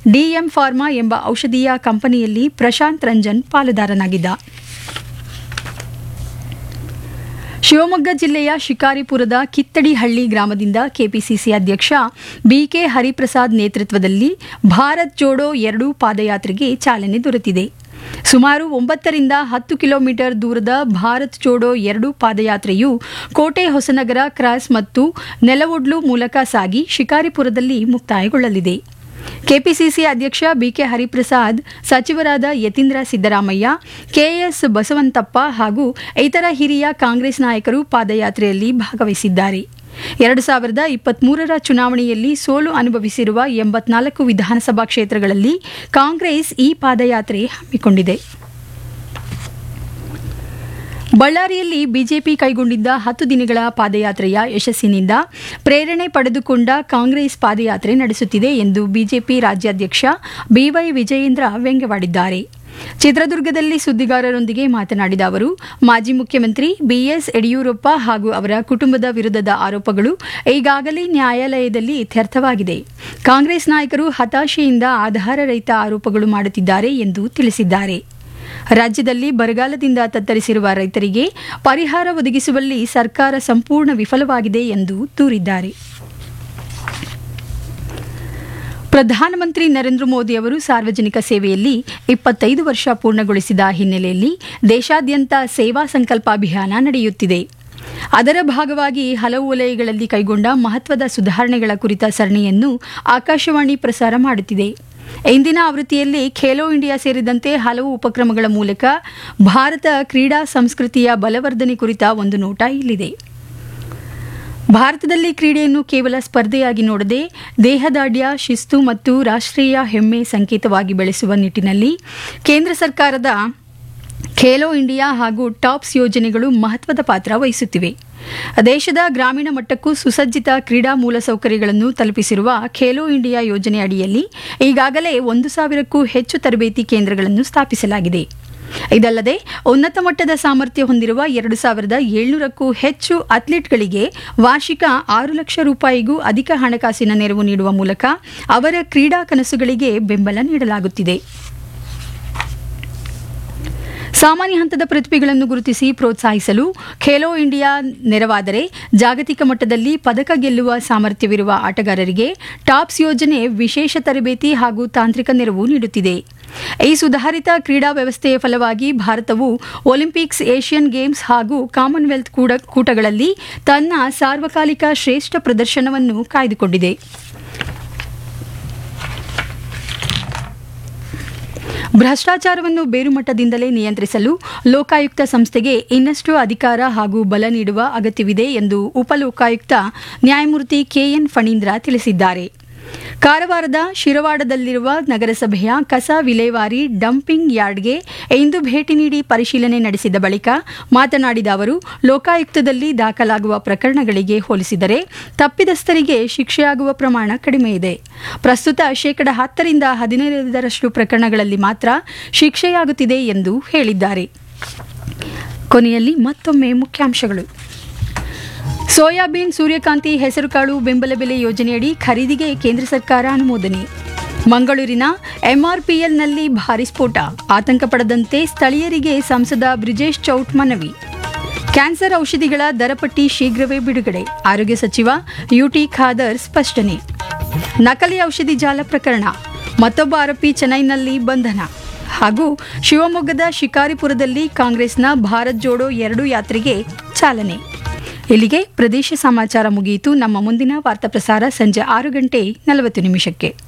DM pharma ಎಂಬ ಔಷಧೀಯ ಕಂಪನಿಯಲ್ಲಿ ಪ್ರಶಾಂತ್ ರಂಜನ್ ಪಾಲುದಾರನಾಗಿದ್ದ ಶಿವಮೊಗ್ಗ ಜಿಲ್ಲೆಯ ಶಿಕಾರಿಪುರದ ಕಿತ್ತಡಿಹಳ್ಳಿ ಗ್ರಾಮದಿಂದ ಕೆಪಿಸಿಸಿ ಅಧ್ಯಕ್ಷ ಬಿಕೆ ಹರಿಪ್ರಸಾದ್ ನೇತೃತ್ವದಲ್ಲಿ ಭಾರತ್ ಜೋಡೋ ಎರಡು ಪಾದಯಾತ್ರೆಗೆ ಚಾಲನೆ ದೊರೆತಿದೆ ಸುಮಾರು ಒಂಬತ್ತರಿಂದ ಹತ್ತು ಕಿಲೋಮೀಟರ್ ದೂರದ ಭಾರತ್ ಜೋಡೋ ಎರಡು ಪಾದಯಾತ್ರೆಯು ಕೋಟೆ ಹೊಸನಗರ ಕ್ರಾಸ್ ಮತ್ತು ನೆಲವೊಡ್ಲು ಮೂಲಕ ಸಾಗಿ ಶಿಕಾರಿಪುರದಲ್ಲಿ ಮುಕ್ತಾಯಗೊಳ್ಳಲಿದೆ ಕೆಪಿಸಿಸಿ ಅಧ್ಯಕ್ಷ ಬಿಕೆ ಹರಿಪ್ರಸಾದ್ ಸಚಿವರಾದ ಯತೀಂದ್ರ ಸಿದ್ದರಾಮಯ್ಯ ಕೆಎಸ್ ಬಸವಂತಪ್ಪ ಹಾಗೂ ಇತರ ಹಿರಿಯ ಕಾಂಗ್ರೆಸ್ ನಾಯಕರು ಪಾದಯಾತ್ರೆಯಲ್ಲಿ ಭಾಗವಹಿಸಿದ್ದಾರೆ ಎರಡು ಸಾವಿರದ ಇಪ್ಪತ್ಮೂರರ ಚುನಾವಣೆಯಲ್ಲಿ ಸೋಲು ಅನುಭವಿಸಿರುವ ಎಂಬತ್ನಾಲ್ಕು ವಿಧಾನಸಭಾ ಕ್ಷೇತ್ರಗಳಲ್ಲಿ ಕಾಂಗ್ರೆಸ್ ಈ ಪಾದಯಾತ್ರೆ ಹಮ್ಮಿಕೊಂಡಿದೆ ಬಳ್ಳಾರಿಯಲ್ಲಿ ಬಿಜೆಪಿ ಕೈಗೊಂಡಿದ್ದ ಹತ್ತು ದಿನಗಳ ಪಾದಯಾತ್ರೆಯ ಯಶಸ್ಸಿನಿಂದ ಪ್ರೇರಣೆ ಪಡೆದುಕೊಂಡ ಕಾಂಗ್ರೆಸ್ ಪಾದಯಾತ್ರೆ ನಡೆಸುತ್ತಿದೆ ಎಂದು ಬಿಜೆಪಿ ರಾಜ್ಯಾಧ್ಯಕ್ಷ ಬಿವೈ ವಿಜಯೇಂದ್ರ ವ್ಯಂಗ್ಯವಾಡಿದ್ದಾರೆ ಚಿತ್ರದುರ್ಗದಲ್ಲಿ ಸುದ್ದಿಗಾರರೊಂದಿಗೆ ಮಾತನಾಡಿದ ಅವರು ಮಾಜಿ ಮುಖ್ಯಮಂತ್ರಿ ಬಿಎಸ್ ಯಡಿಯೂರಪ್ಪ ಹಾಗೂ ಅವರ ಕುಟುಂಬದ ವಿರುದ್ಧದ ಆರೋಪಗಳು ಈಗಾಗಲೇ ನ್ಯಾಯಾಲಯದಲ್ಲಿ ಇತ್ಯರ್ಥವಾಗಿದೆ ಕಾಂಗ್ರೆಸ್ ನಾಯಕರು ಹತಾಶೆಯಿಂದ ಆಧಾರರಹಿತ ಆರೋಪಗಳು ಮಾಡುತ್ತಿದ್ದಾರೆ ಎಂದು ತಿಳಿಸಿದ್ದಾರೆ ರಾಜ್ಯದಲ್ಲಿ ಬರಗಾಲದಿಂದ ತತ್ತರಿಸಿರುವ ರೈತರಿಗೆ ಪರಿಹಾರ ಒದಗಿಸುವಲ್ಲಿ ಸರ್ಕಾರ ಸಂಪೂರ್ಣ ವಿಫಲವಾಗಿದೆ ಎಂದು ದೂರಿದ್ದಾರೆ ಪ್ರಧಾನಮಂತ್ರಿ ನರೇಂದ್ರ ಮೋದಿ ಅವರು ಸಾರ್ವಜನಿಕ ಸೇವೆಯಲ್ಲಿ ಇಪ್ಪತ್ತೈದು ವರ್ಷ ಪೂರ್ಣಗೊಳಿಸಿದ ಹಿನ್ನೆಲೆಯಲ್ಲಿ ದೇಶಾದ್ಯಂತ ಸೇವಾ ಸಂಕಲ್ಪ ಅಭಿಯಾನ ನಡೆಯುತ್ತಿದೆ ಅದರ ಭಾಗವಾಗಿ ಹಲವು ವಲಯಗಳಲ್ಲಿ ಕೈಗೊಂಡ ಮಹತ್ವದ ಸುಧಾರಣೆಗಳ ಕುರಿತ ಸರಣಿಯನ್ನು ಆಕಾಶವಾಣಿ ಪ್ರಸಾರ ಮಾಡುತ್ತಿದೆ ಇಂದಿನ ಆವೃತ್ತಿಯಲ್ಲಿ ಖೇಲೋ ಇಂಡಿಯಾ ಸೇರಿದಂತೆ ಹಲವು ಉಪಕ್ರಮಗಳ ಮೂಲಕ ಭಾರತ ಕ್ರೀಡಾ ಸಂಸ್ಕೃತಿಯ ಬಲವರ್ಧನೆ ಕುರಿತ ಒಂದು ನೋಟ ಇಲ್ಲಿದೆ ಭಾರತದಲ್ಲಿ ಕ್ರೀಡೆಯನ್ನು ಕೇವಲ ಸ್ಪರ್ಧೆಯಾಗಿ ನೋಡದೆ ದೇಹದಾಢ್ಯ ಶಿಸ್ತು ಮತ್ತು ರಾಷ್ಟ್ರೀಯ ಹೆಮ್ಮೆ ಸಂಕೇತವಾಗಿ ಬೆಳೆಸುವ ನಿಟ್ಟಿನಲ್ಲಿ ಕೇಂದ್ರ ಸರ್ಕಾರದ ಖೇಲೋ ಇಂಡಿಯಾ ಹಾಗೂ ಟಾಪ್ಸ್ ಯೋಜನೆಗಳು ಮಹತ್ವದ ಪಾತ್ರ ವಹಿಸುತ್ತಿವೆ ದೇಶದ ಗ್ರಾಮೀಣ ಮಟ್ಟಕ್ಕೂ ಸುಸಜ್ಜಿತ ಕ್ರೀಡಾ ಮೂಲಸೌಕರ್ಯಗಳನ್ನು ತಲುಪಿಸಿರುವ ಖೇಲೋ ಇಂಡಿಯಾ ಯೋಜನೆ ಅಡಿಯಲ್ಲಿ ಈಗಾಗಲೇ ಒಂದು ಸಾವಿರಕ್ಕೂ ಹೆಚ್ಚು ತರಬೇತಿ ಕೇಂದ್ರಗಳನ್ನು ಸ್ಥಾಪಿಸಲಾಗಿದೆ ಇದಲ್ಲದೆ ಉನ್ನತ ಮಟ್ಟದ ಸಾಮರ್ಥ್ಯ ಹೊಂದಿರುವ ಎರಡು ಸಾವಿರದ ಏಳ್ನೂರಕ್ಕೂ ಹೆಚ್ಚು ಅಥ್ಲೀಟ್ಗಳಿಗೆ ವಾರ್ಷಿಕ ಆರು ಲಕ್ಷ ರೂಪಾಯಿಗೂ ಅಧಿಕ ಹಣಕಾಸಿನ ನೆರವು ನೀಡುವ ಮೂಲಕ ಅವರ ಕ್ರೀಡಾ ಕನಸುಗಳಿಗೆ ಬೆಂಬಲ ನೀಡಲಾಗುತ್ತಿದೆ ಸಾಮಾನ್ಯ ಹಂತದ ಪ್ರತಿಭೆಗಳನ್ನು ಗುರುತಿಸಿ ಪ್ರೋತ್ಸಾಹಿಸಲು ಖೇಲೋ ಇಂಡಿಯಾ ನೆರವಾದರೆ ಜಾಗತಿಕ ಮಟ್ಟದಲ್ಲಿ ಪದಕ ಗೆಲ್ಲುವ ಸಾಮರ್ಥ್ಯವಿರುವ ಆಟಗಾರರಿಗೆ ಟಾಪ್ಸ್ ಯೋಜನೆ ವಿಶೇಷ ತರಬೇತಿ ಹಾಗೂ ತಾಂತ್ರಿಕ ನೆರವು ನೀಡುತ್ತಿದೆ ಈ ಸುಧಾರಿತ ಕ್ರೀಡಾ ವ್ಯವಸ್ಥೆಯ ಫಲವಾಗಿ ಭಾರತವು ಒಲಿಂಪಿಕ್ಸ್ ಏಷ್ಯನ್ ಗೇಮ್ಸ್ ಹಾಗೂ ಕಾಮನ್ವೆಲ್ತ್ ಕೂಡ ಕೂಟಗಳಲ್ಲಿ ತನ್ನ ಸಾರ್ವಕಾಲಿಕ ಶ್ರೇಷ್ಠ ಪ್ರದರ್ಶನವನ್ನು ಕಾಯ್ದುಕೊಂಡಿದೆ ಭ್ರಷ್ಟಾಚಾರವನ್ನು ಬೇರುಮಟ್ಟದಿಂದಲೇ ನಿಯಂತ್ರಿಸಲು ಲೋಕಾಯುಕ್ತ ಸಂಸ್ಥೆಗೆ ಇನ್ನಷ್ಟು ಅಧಿಕಾರ ಹಾಗೂ ಬಲ ನೀಡುವ ಅಗತ್ಯವಿದೆ ಎಂದು ಉಪಲೋಕಾಯುಕ್ತ ನ್ಯಾಯಮೂರ್ತಿ ಕೆಎನ್ ಫಣೀಂದ್ರ ತಿಳಿಸಿದ್ದಾರೆ ಕಾರವಾರದ ಶಿರವಾಡದಲ್ಲಿರುವ ನಗರಸಭೆಯ ಕಸ ವಿಲೇವಾರಿ ಡಂಪಿಂಗ್ ಯಾರ್ಡ್ಗೆ ಇಂದು ಭೇಟಿ ನೀಡಿ ಪರಿಶೀಲನೆ ನಡೆಸಿದ ಬಳಿಕ ಮಾತನಾಡಿದ ಅವರು ಲೋಕಾಯುಕ್ತದಲ್ಲಿ ದಾಖಲಾಗುವ ಪ್ರಕರಣಗಳಿಗೆ ಹೋಲಿಸಿದರೆ ತಪ್ಪಿತಸ್ಥರಿಗೆ ಶಿಕ್ಷೆಯಾಗುವ ಪ್ರಮಾಣ ಕಡಿಮೆ ಇದೆ ಪ್ರಸ್ತುತ ಶೇಕಡ ಹತ್ತರಿಂದ ಹದಿನೈದರಷ್ಟು ಪ್ರಕರಣಗಳಲ್ಲಿ ಮಾತ್ರ ಶಿಕ್ಷೆಯಾಗುತ್ತಿದೆ ಎಂದು ಹೇಳಿದ್ದಾರೆ ಕೊನೆಯಲ್ಲಿ ಮತ್ತೊಮ್ಮೆ ಮುಖ್ಯಾಂಶಗಳು ಸೋಯಾಬೀನ್ ಸೂರ್ಯಕಾಂತಿ ಹೆಸರುಕಾಳು ಬೆಂಬಲ ಬೆಲೆ ಯೋಜನೆಯಡಿ ಖರೀದಿಗೆ ಕೇಂದ್ರ ಸರ್ಕಾರ ಅನುಮೋದನೆ ಮಂಗಳೂರಿನ ಎಂಆರ್ಪಿಎಲ್ನಲ್ಲಿ ಭಾರಿ ಸ್ಫೋಟ ಆತಂಕ ಪಡದಂತೆ ಸ್ಥಳೀಯರಿಗೆ ಸಂಸದ ಬ್ರಿಜೇಶ್ ಚೌಟ್ ಮನವಿ ಕ್ಯಾನ್ಸರ್ ಔಷಧಿಗಳ ದರಪಟ್ಟಿ ಶೀಘ್ರವೇ ಬಿಡುಗಡೆ ಆರೋಗ್ಯ ಸಚಿವ ಯುಟಿ ಖಾದರ್ ಸ್ಪಷ್ಟನೆ ನಕಲಿ ಔಷಧಿ ಜಾಲ ಪ್ರಕರಣ ಮತ್ತೊಬ್ಬ ಆರೋಪಿ ಚೆನ್ನೈನಲ್ಲಿ ಬಂಧನ ಹಾಗೂ ಶಿವಮೊಗ್ಗದ ಶಿಕಾರಿಪುರದಲ್ಲಿ ಕಾಂಗ್ರೆಸ್ನ ಭಾರತ್ ಜೋಡೋ ಎರಡು ಯಾತ್ರೆಗೆ ಚಾಲನೆ ಇಲ್ಲಿಗೆ ಪ್ರದೇಶ ಸಮಾಚಾರ ಮುಗಿಯಿತು ನಮ್ಮ ಮುಂದಿನ ವಾರ್ತಾ ಪ್ರಸಾರ ಸಂಜೆ ಆರು ಗಂಟೆ ನಲವತ್ತು ನಿಮಿಷಕ್ಕೆ